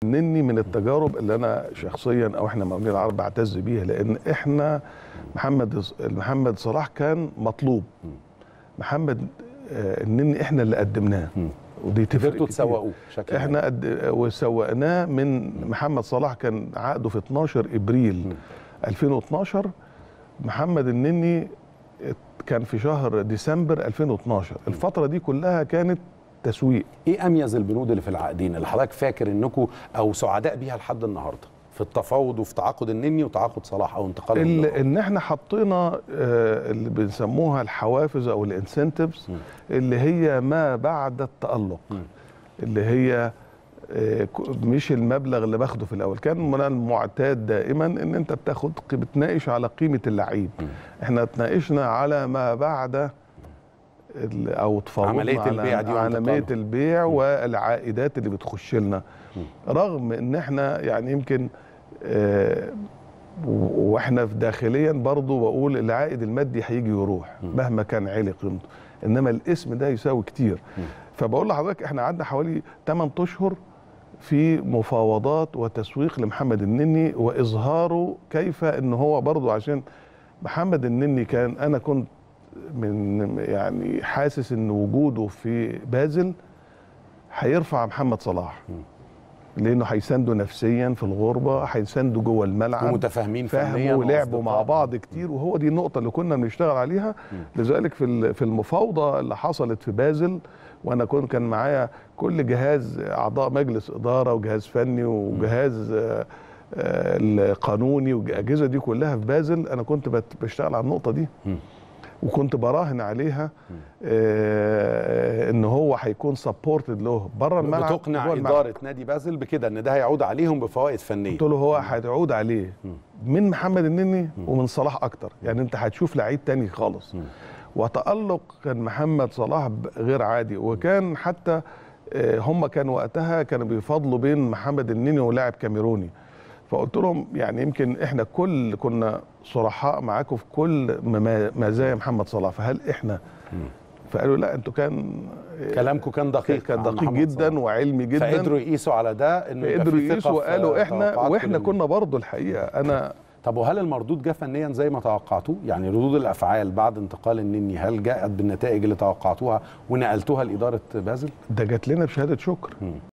النني من التجارب اللي انا شخصيا او احنا مقاولين العرب بعتز بيها لان احنا محمد محمد صلاح كان مطلوب محمد آه، النني احنا اللي قدمناه ودي تفرق قدرتوا كتير. تسوقوه بشكل احنا قد وسوقناه من محمد صلاح كان عقده في 12 ابريل 2012 محمد النني كان في شهر ديسمبر 2012 الفتره دي كلها كانت تسويق ايه اميز البنود اللي في العقدين اللي حضرتك فاكر انكم او سعداء بيها لحد النهارده في التفاوض وفي تعاقد النني وتعاقد صلاح او انتقال ال- الإدارة؟ ان احنا حطينا آه، اللي بنسموها الحوافز او الانسنتفز اللي هي ما بعد التالق اللي هي آه، ك- مش المبلغ اللي باخده في الاول كان من المعتاد دائما ان انت بتاخد بتناقش على قيمه اللعيب احنا اتناقشنا على ما بعد ال- او تفاوضنا عملية على البيع دي عمليه وانتقالها. البيع والعائدات اللي بتخش لنا رغم ان احنا يعني يمكن آه، و- واحنا في داخليا برضو بقول العائد المادي هيجي ويروح مهما كان عالي قيمته انما الاسم ده يساوي كتير فبقول لحضرتك احنا قعدنا حوالي 8 اشهر في مفاوضات وتسويق لمحمد النني واظهاره كيف ان هو برضو عشان محمد النني كان انا كنت من يعني حاسس ان وجوده في بازل هيرفع محمد صلاح لانه هيسانده نفسيا في الغربه هيسانده جوه الملعب ومتفاهمين فنياً فهموا ولعبوا مع وأصدقاء. بعض كتير وهو دي النقطه اللي كنا بنشتغل عليها لذلك في ال- في المفاوضه اللي حصلت في بازل وانا كنت كان معايا كل جهاز اعضاء مجلس اداره وجهاز فني وجهاز آه، آه، القانوني والاجهزه دي كلها في بازل انا كنت بت- بشتغل على النقطه دي وكنت براهن عليها آه ان هو هيكون سبورتد له بره الملعب بتقنع وجوه الملعب. اداره نادي بازل بكده ان ده هيعود عليهم بفوائد فنيه قلت له هو هتعود عليه من محمد النني ومن صلاح اكتر يعني انت هتشوف لعيب تاني خالص وتألق كان محمد صلاح ب- غير عادي وكان حتى آه، هم كانوا وقتها كانوا بيفضلوا بين محمد النني ولاعب كاميروني فقلت لهم يعني يمكن احنا كل كنا صرحاء معاكم في كل مما- مزايا محمد صلاح فهل احنا فقالوا لا انتوا كان كلامكم كان دقيق كان عن دقيق محمد جدا صلاح. وعلمي جدا فقدروا يقيسوا على ده انه يبقى قدروا في ثقة يقيسوا في وقالوا احنا توقعات واحنا كل كنا برضو الحقيقه انا طب وهل المردود جه فنيا زي ما توقعتوه؟ يعني ردود الافعال بعد انتقال النني هل جاءت بالنتائج اللي توقعتوها ونقلتوها لاداره بازل؟ ده جات لنا بشهاده شكر